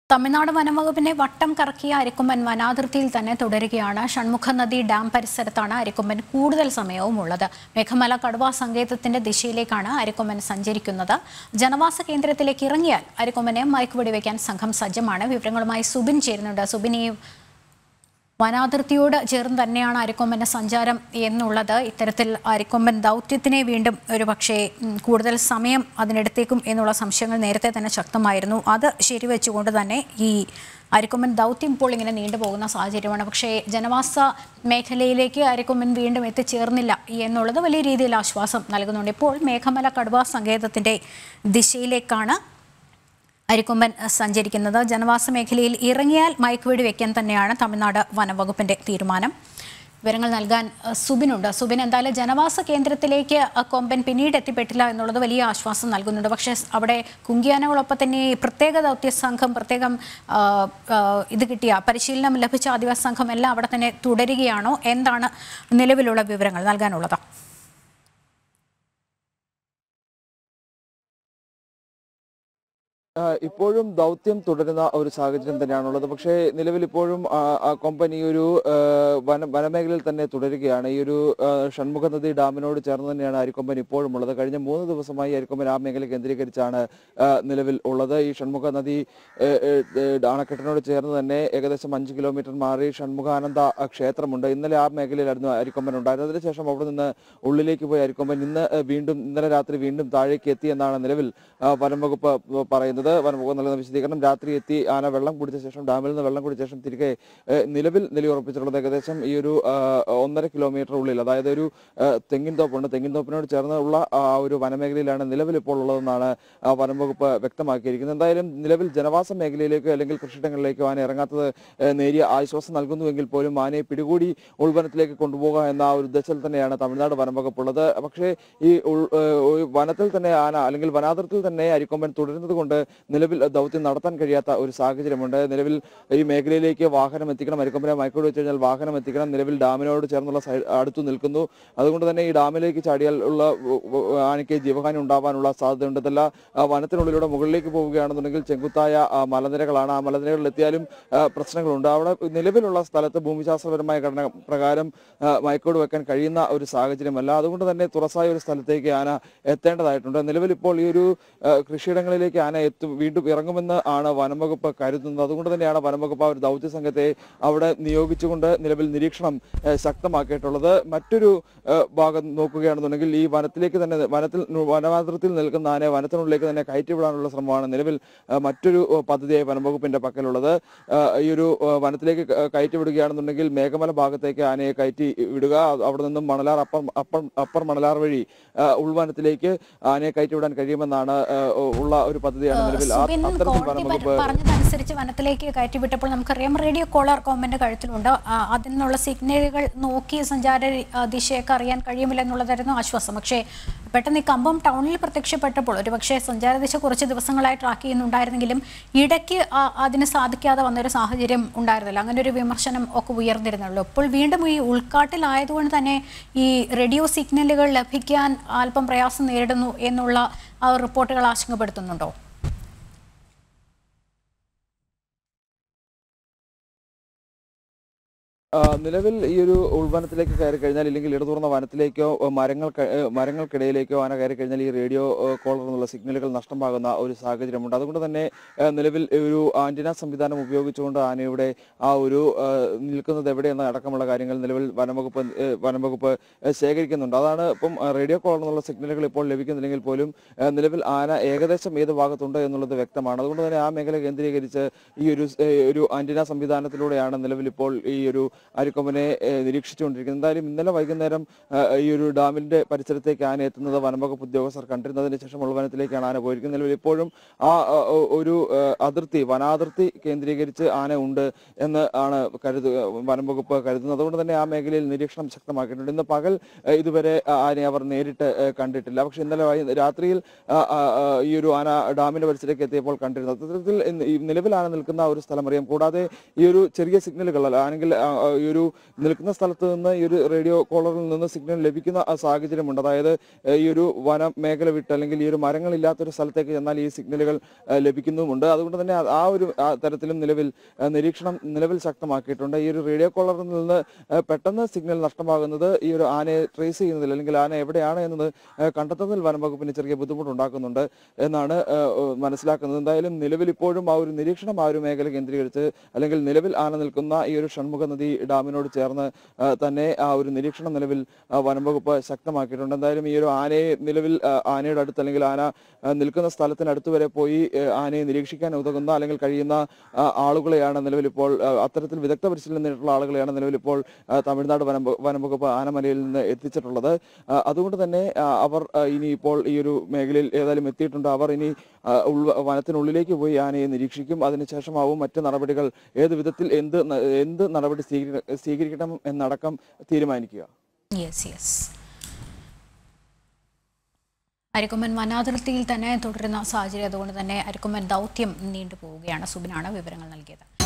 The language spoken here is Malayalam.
തമിഴ്നാട് വനംവകുപ്പിനെ വട്ടം കറക്കിയ അരിക്കൊമ്പൻ വനാതിർത്തിയിൽ തന്നെ തുടരുകയാണ് ഷൺമുഖ നദി ഡാം പരിസരത്താണ് അരിക്കൊമ്പൻ കൂടുതൽ സമയവും ഉള്ളത് മേഘമല കടുവ സങ്കേതത്തിന്റെ ദിശയിലേക്കാണ് അരിക്കൊമ്പൻ സഞ്ചരിക്കുന്നത് ജനവാസ കേന്ദ്രത്തിലേക്ക് ഇറങ്ങിയാൽ അരിക്കൊമ്പനെ മയക്കുവെടി വയ്ക്കാൻ സംഘം സജ്ജമാണ് വിവരങ്ങളുമായി സുബിൻ ചേരുന്നുണ്ട് സുബിൻ ഈ വനാതിർത്തിയോട് ചേർന്ന് തന്നെയാണ് അരിക്കൊമ്പന്റെ സഞ്ചാരം എന്നുള്ളത് ഇത്തരത്തിൽ അരിക്കൊമ്പൻ ദൗത്യത്തിനെ വീണ്ടും ഒരു പക്ഷേ ഉം, കൂടുതൽ സമയം അതിനെടുത്തേക്കും എന്നുള്ള സംശയങ്ങൾ നേരത്തെ തന്നെ ശക്തമായിരുന്നു അത് ശരിവെച്ചുകൊണ്ട് തന്നെ ഈ അരിക്കൊമ്പൻ ദൗത്യം ഇപ്പോൾ ഇങ്ങനെ നീണ്ടുപോകുന്ന സാഹചര്യമാണ് പക്ഷേ ജനവാസ മേഖലയിലേക്ക് അരിക്കൊമ്പൻ വീണ്ടും എത്തിച്ചേർന്നില്ല എന്നുള്ളത് വലിയ രീതിയിൽ ആശ്വാസം നൽകുന്നുണ്ട് ഇപ്പോൾ മേഘമല കടുവ സങ്കേതത്തിന്റെ ദിശയിലേക്കാണ് അരിക്കൊമ്പൻ സഞ്ചരിക്കുന്നത് ജനവാസ മേഖലയിൽ ഇറങ്ങിയാൽ മയക്കുവെടി വെക്കാൻ തന്നെയാണ് തമിഴ്നാട് വനംവകുപ്പിന്റെ തീരുമാനം വിവരങ്ങൾ നൽകാൻ അഹ്, സുബിനുണ്ട് സുബിൻ എന്തായാലും ജനവാസ കേന്ദ്രത്തിലേക്ക് അഹ്, കൊമ്പൻ പിന്നീട് എത്തിപ്പെട്ടില്ല എന്നുള്ളത് വലിയ ആശ്വാസം നൽകുന്നുണ്ട് പക്ഷേ സ് അവിടെ കുങ്കിയാനകളൊപ്പം തന്നെ ഈ പ്രത്യേക ദൗത്യ സംഘം പ്രത്യേകം ആഹ്, ആഹ്, ഇത് കിട്ടിയ പരിശീലനം ലഭിച്ച ആദിവാസി സംഘം എല്ലാം അവിടെ തന്നെ തുടരുകയാണോ എന്താണ് നിലവിലുള്ള വിവരങ്ങൾ നൽകാനുള്ളത് ആ, ഇപ്പോഴും ദൗത്യം തുടരുന്ന ഒരു സാഹചര്യം തന്നെയാണുള്ളത് പക്ഷേ നിലവിൽ ഇപ്പോഴും ആ, ആ കൊമ്പൻ ഈ ഒരു ആ, വന വനമേഖലയിൽ തന്നെ തുടരുകയാണ് ഈ ഒരു ആ, ഷൺമുഖ നദി ഡാമിനോട് ചേർന്ന് തന്നെയാണ് അരിക്കൊമ്പൻ ഇപ്പോഴും ഉള്ളത് കഴിഞ്ഞ മൂന്ന് ദിവസമായി അരിക്കൊമ്പൻ ആ മേഖല കേന്ദ്രീകരിച്ചാണ് ആ, നിലവിൽ ഉള്ളത് ഈ ഷൺമുഖ നദി ഏ, ഏ, ഏ, അണക്കെട്ടിനോട് ചേർന്ന് തന്നെ ഏകദേശം അഞ്ച് കിലോമീറ്റർ മാറി ഷൺമുഖാനന്ദ ക്ഷേത്രമുണ്ട് ഇന്നലെ ആ മേഖലയിലായിരുന്നു അരിക്കൊമ്പൻ ഉണ്ടായിരുന്നത് അതിനുശേഷം അവിടെ നിന്ന് ഉള്ളിലേക്ക് പോയ അരിക്കൊമ്പൻ ഇന്ന് ഏ, വീണ്ടും ഇന്നലെ രാത്രി വീണ്ടും താഴേക്ക് എത്തി എന്നാണ് നിലവിൽ ആ, വനം വകുപ്പ് പറയുന്നത് വനം വകുപ്പ് നൽകുന്ന വിശദീകരണം രാത്രി എത്തി ആന വെള്ളം കുടിച്ച ശേഷം ഡാമിൽ നിന്ന് വെള്ളം കുടിച്ച ശേഷം തിരികെ ഏ, നിലവിൽ നിലയുറപ്പിച്ചിട്ടുള്ളത് ഏകദേശം ഈ ഒരു ആ, ഒന്നര കിലോമീറ്റർ ഉള്ളിൽ അതായത് ഒരു ആ, തെങ്ങിൻ തോപ്പുണ്ട് തെങ്ങിൻ തോപ്പിനോട് ചേർന്നുള്ള ആ ഒരു വനമേഖലയിലാണ് നിലവിൽ ഇപ്പോൾ ഉള്ളതെന്നാണ് ആ, വനം വകുപ്പ് വ്യക്തമാക്കിയിരിക്കുന്നത് എന്തായാലും നിലവിൽ ജനവാസ മേഖലയിലേക്കോ അല്ലെങ്കിൽ കൃഷിയിടങ്ങളിലേക്കോ ആന ഇറങ്ങാത്തത് ഏ, നേരിയ ആശ്വാസം നൽകുന്നുവെങ്കിൽ പോലും ആനയെ പിടികൂടി ഉൾവനത്തിലേക്ക് കൊണ്ടുപോകുക എന്ന ആ ഒരു ഉദ്ദേശത്തിൽ തന്നെയാണ് തമിഴ്നാട് വനം വകുപ്പുള്ളത് പക്ഷേ ഈ ഉൾ ഏ, ഒരു വനത്തിൽ തന്നെ ആന അല്ലെങ്കിൽ വനാതിർത്തിയിൽ തന്നെ അരിക്കൊമ്പൻ തുടരുന്നത് കൊണ്ട് നിലവിൽ ദൗത്യം നടത്താൻ കഴിയാത്ത ഒരു സാഹചര്യമുണ്ട് നിലവിൽ ഈ മേഖലയിലേക്ക് വാഹനം എത്തിക്കണം അരിക്കൊമ്പനെ മയക്കോട് വെച്ച് കഴിഞ്ഞാൽ വാഹനം എത്തിക്കണം നിലവിൽ ഡാമിനോട് ചേർന്നുള്ള സൈഡ് അടുത്തു നിൽക്കുന്നു അതുകൊണ്ട് തന്നെ ഈ ഡാമിലേക്ക് ചാടിയാൽ ഉള്ള ഉ- ഉ- ആനയ്ക്ക് ജീവഹാനി ഉണ്ടാവാനുള്ള സാധ്യതയുണ്ട് ഇതല്ല ആ, വനത്തിനുള്ളിലൂടെ മുകളിലേക്ക് പോവുകയാണെന്നുണ്ടെങ്കിൽ ചെങ്കുത്തായ ആ, മലനിരകളാണ് ആ മലനിരകളിൽ എത്തിയാലും ആ, പ്രശ്നങ്ങളുണ്ട് അവിടെ നിലവിലുള്ള സ്ഥലത്ത് ഭൂമിശാസ്ത്രപരമായ ഘടന പ്രകാരം ആ, മയക്കോട് വെക്കാൻ കഴിയുന്ന ഒരു സാഹചര്യമല്ല അതുകൊണ്ട് തന്നെ തുറസായ ഒരു സ്ഥലത്തേക്ക് ആന എത്തേണ്ടതായിട്ടുണ്ട് നിലവിൽ ഇപ്പോൾ ഈ ഒരു ആ, കൃഷിയിടങ്ങളിലേക്ക് ആന എത്തും വീണ്ടും ഇറങ്ങുമെന്ന് ആണ് വനംവകുപ്പ് കരുതുന്നത് അതുകൊണ്ട് തന്നെയാണ് വനംവകുപ്പ് ആ ഒരു ദൗത്യ സംഘത്തെ അവിടെ നിയോഗിച്ചുകൊണ്ട് നിലവിൽ നിരീക്ഷണം ആ, ശക്തമാക്കിയിട്ടുള്ളത് മറ്റൊരു ആ, ഭാഗം നോക്കുകയാണെന്നുണ്ടെങ്കിൽ ഈ വനത്തിലേക്ക് തന്നെ വനത്തിൽ വനമാതൃത്തിൽ നിൽക്കുന്ന ആനയെ വനത്തിനുള്ളിലേക്ക് തന്നെ കയറ്റിവിടാനുള്ള ശ്രമമാണ് നിലവിൽ ആ, മറ്റൊരു ആ, പദ്ധതിയായി വനംവകുപ്പിന്റെ പക്കലുള്ളത് ആ, ഈ ഒരു ആ, വനത്തിലേക്ക് ക- കയറ്റിവിടുകയാണെന്നുണ്ടെങ്കിൽ മേഘമല ഭാഗത്തേക്ക് ആനയെ കയറ്റി വിടുക അത് അവിടെ നിന്നും Manalar upper upper upper Manalar വഴി ആ, ഉൾവനത്തിലേക്ക് ആനയെ കയറ്റിവിടാൻ കഴിയുമെന്നാണ് ആ, ഉള്ള ഒരു പദ്ധതിയാണ് നിലവിൽ ആ- സുബിൻ അത്തരത്തിൽ കോടതി വനംവകുപ്പ് പറഞ്ഞതനുസരിച്ച് വനത്തിലേക്ക് കയറ്റിവിട്ടപ്പോൾ നമുക്കറിയാം റേഡിയോ കോളർ കോമ്പന്റെ കഴുത്തിലുണ്ട് ആ, അതിൽ നിന്നുള്ള സിഗ്നലുകൾ നോക്കി സഞ്ചാര ആ, ദിശയൊക്കെ അറിയാൻ കഴിയുമില്ല എന്നുള്ളതായിരുന്നു ആശ്വാസം പക്ഷേ പെട്ടെന്ന് ഈ കമ്പം ടൗണിൽ പ്രത്യക്ഷപ്പെട്ടപ്പോൾ ഒരു പക്ഷേ സഞ്ചാരദിശ കുറച്ച് ദിവസങ്ങളായി ട്രാക്ക് ചെയ്യുന്നുണ്ടായിരുന്നെങ്കിലും ഇടയ്ക്ക് ആ, അതിന് സാധിക്കാതെ വന്നൊരു സാഹചര്യം ഉണ്ടായിരുന്നില്ല അങ്ങനെ ഒരു വിമർശനം ഒക്കെ ഉയർന്നിരുന്നുള്ളൂ ഇപ്പോൾ വീണ്ടും ഈ ഉൾക്കാട്ടിലായതുകൊണ്ട് തന്നെ ഈ റേഡിയോ സിഗ്നലുകൾ ലഭിക്കാൻ അല്പം പ്രയാസം നേരിടുന്നു എന്നുള്ള ആ റിപ്പോർട്ടുകൾ ആശങ്കപ്പെടുത്തുന്നുണ്ടോ ആ, നിലവിൽ ഈ ഒരു ഉൾവനത്തിലേക്ക് കയറി കഴിഞ്ഞാൽ ഇല്ലെങ്കിൽ ഇടതൂർന്ന വനത്തിലേക്കോ ഏ, മരങ്ങൾ ക- ഏ, മരങ്ങൾക്കിടയിലേക്കോ ആന കയറി കഴിഞ്ഞാൽ ഈ റേഡിയോ ഏ, കോളർ എന്നുള്ള സിഗ്നലുകൾ നഷ്ടമാകുന്ന ഒരു സാഹചര്യമുണ്ട് അതുകൊണ്ട് തന്നെ ഏ, നിലവിൽ ഒരു ആന്റിന സംവിധാനം ഉപയോഗിച്ചുകൊണ്ട് ആനയുടെ ആ ഒരു ഏ, നിൽക്കുന്നത് എവിടെയെന്ന അടക്കമുള്ള കാര്യങ്ങൾ നിലവിൽ വനംവകുപ്പ് ഏ, വനംവകുപ്പ് ഏ, ശേഖരിക്കുന്നുണ്ട് അതാണ് ഇപ്പം ആ, റേഡിയോ കോളർ എന്നുള്ള സിഗ്നലുകൾ ഇപ്പോൾ ലഭിക്കുന്നില്ലെങ്കിൽ പോലും ഏ, നിലവിൽ ആന ഏകദേശം ഏത് ഭാഗത്തുണ്ട് എന്നുള്ളത് വ്യക്തമാണ് അതുകൊണ്ട് തന്നെ ആ മേഖല കേന്ദ്രീകരിച്ച് ഈ ഒരു സ്- ഏ, ഒരു ആന്റിന സംവിധാനത്തിലൂടെയാണ് നിലവിൽ ഇപ്പോൾ ഈ ഒരു അരിക്കൊമ്പനെ ഏ, നിരീക്ഷിച്ചുകൊണ്ടിരിക്കുന്നത് എന്തായാലും ഇന്നലെ വൈകുന്നേരം ആ, ഈ ഒരു ഡാമിന്റെ പരിസരത്തേക്ക് ആന എത്തുന്നത് വനംവകുപ്പ് ഉദ്യോഗസ്ഥർ കണ്ടിരുന്നതിന് ശേഷം ഉൾവനത്തിലേക്കാണ് ആന പോയിരിക്കുന്നത് നിലവിൽ ഇപ്പോഴും ആ ആ, ഒ- ഒരു ആ, അതിർത്തി വനാതിർത്തി കേന്ദ്രീകരിച്ച് ആന ഉണ്ട് എന്ന് ആണ് കരുതു വനംവകുപ്പ് കരുതുന്നത് അതുകൊണ്ട് തന്നെ ആ മേഖലയിൽ നിരീക്ഷണം ശക്തമാക്കിയിട്ടുണ്ട് ഇന്ന് പകൽ ആ, ഇതുവരെ ആ ആനയെ അവർ നേരിട്ട് ആ, കണ്ടിട്ടില്ല പക്ഷെ ഇന്നലെ വൈ- രാത്രിയിൽ ആ, ആ, ആ, ഈ ഒരു ആന ഡാമിന്റെ പരിസരത്തേക്ക് എത്തിയപ്പോൾ കണ്ടിരുന്നു അത്തരത്തിൽ ഇന്ന് ഈ നിലവിൽ ആന നിൽക്കുന്ന ആ ഒരു സ്ഥലം അറിയാം കൂടാതെ ഈ ഒരു ചെറിയ സിഗ്നലുകൾ അല്ലെങ്കിൽ ആ, ആ, ഈ ഒരു നിൽക്കുന്ന സ്ഥലത്ത് നിന്ന് ഈ ഒരു റേഡിയോ കോളറിൽ നിന്ന് സിഗ്നൽ ലഭിക്കുന്ന ആ സാഹചര്യമുണ്ട് അതായത് ഏഹ്, ഈ ഒരു വന മേഖല വിട്ട് അല്ലെങ്കിൽ ഈ ഒരു മരങ്ങളില്ലാത്തൊരു സ്ഥലത്തേക്ക് ചെന്നാൽ ഈ സിഗ്നലുകൾ ഏഹ്, ലഭിക്കുന്നുമുണ്ട് അതുകൊണ്ട് തന്നെ ആ- ആ ഒരു ആ തരത്തിലും നിലവിൽ ഏഹ്, നിരീക്ഷണം നിലവിൽ ശക്തമാക്കിയിട്ടുണ്ട് ഈ ഒരു റേഡിയോ കോളറിൽ നിന്ന് ഏഹ്, പെട്ടെന്ന് സിഗ്നൽ നഷ്ടമാകുന്നത് ഈ ഒരു ആനയെ ട്രേസ് ചെയ്യുന്നതിൽ അല്ലെങ്കിൽ ആന എവിടെയാണ് എന്നത് ഏഹ്, കണ്ടെത്തുന്നതിൽ വനം വകുപ്പിന് ചെറിയ ബുദ്ധിമുട്ടുണ്ടാക്കുന്നുണ്ട് എന്നാണ് ഏഹ്, ഏഹ്, മനസ്സിലാക്കുന്നത് എന്തായാലും നിലവിൽ ഇപ്പോഴും ആ ഒരു നിരീക്ഷണം ആ ഒരു മേഖല കേന്ദ്രീകരിച്ച് അല്ലെങ്കിൽ നിലവിൽ ആന നിൽക്കുന്ന ഈ ഒരു ഷൺമുഖ നദി ഡാമിനോട് ചേർന്ന് ആ, തന്നെ ആ ഒരു നിരീക്ഷണം നിലവിൽ ആ, വനം വകുപ്പ് ശക്തമാക്കിയിട്ടുണ്ട് എന്തായാലും ഈ ഒരു ആനയെ നിലവിൽ ആ, ആനയുടെ അടുത്ത് അല്ലെങ്കിൽ ആന ആ, നിൽക്കുന്ന സ്ഥലത്തിനടുത്ത് വരെ പോയി ഏ, ആനയെ നിരീക്ഷിക്കാൻ ഉതകുന്ന അല്ലെങ്കിൽ കഴിയുന്ന ആ, ആളുകളെയാണ് നിലവിൽ ഇപ്പോൾ ആ, അത്തരത്തിൽ വിദഗ്ധ പരിശീലനം നേരിട്ടുള്ള ആളുകളെയാണ് നിലവിൽ ഇപ്പോൾ ആ, തമിഴ്നാട് വനം വ- വനം വകുപ്പ് ആനമലയിൽ നിന്ന് എത്തിച്ചിട്ടുള്ളത് ആ, അതുകൊണ്ട് തന്നെ ആ, അവർ ആ, ഇനി ഇപ്പോൾ ഈ ഒരു മേഖലയിൽ ഏതായാലും എത്തിയിട്ടുണ്ട് അവർ ഇനി ആ, ഉൾ- വനത്തിനുള്ളിലേക്ക് പോയി ആനയെ നിരീക്ഷിക്കും അതിനുശേഷമാവും മറ്റ് നടപടികൾ ഏത് വിധത്തിൽ എന്ത് ന- എന്ത് നടപടി സ്വീകരി- സ്വീകരിക്കണം എന്നടക്കം തീരുമാനിക്കുക യെസ് യെസ് അരിക്കൊമ്പൻ വനാതിർത്തിയിൽ തന്നെ തുടരുന്ന സാഹചര്യം അതുകൊണ്ട് തന്നെ അരിക്കൊമ്പൻ ദൗത്യം നീണ്ടുപോവുകയാണ് സുബിനാണ് വിവരങ്ങൾ നൽകിയത്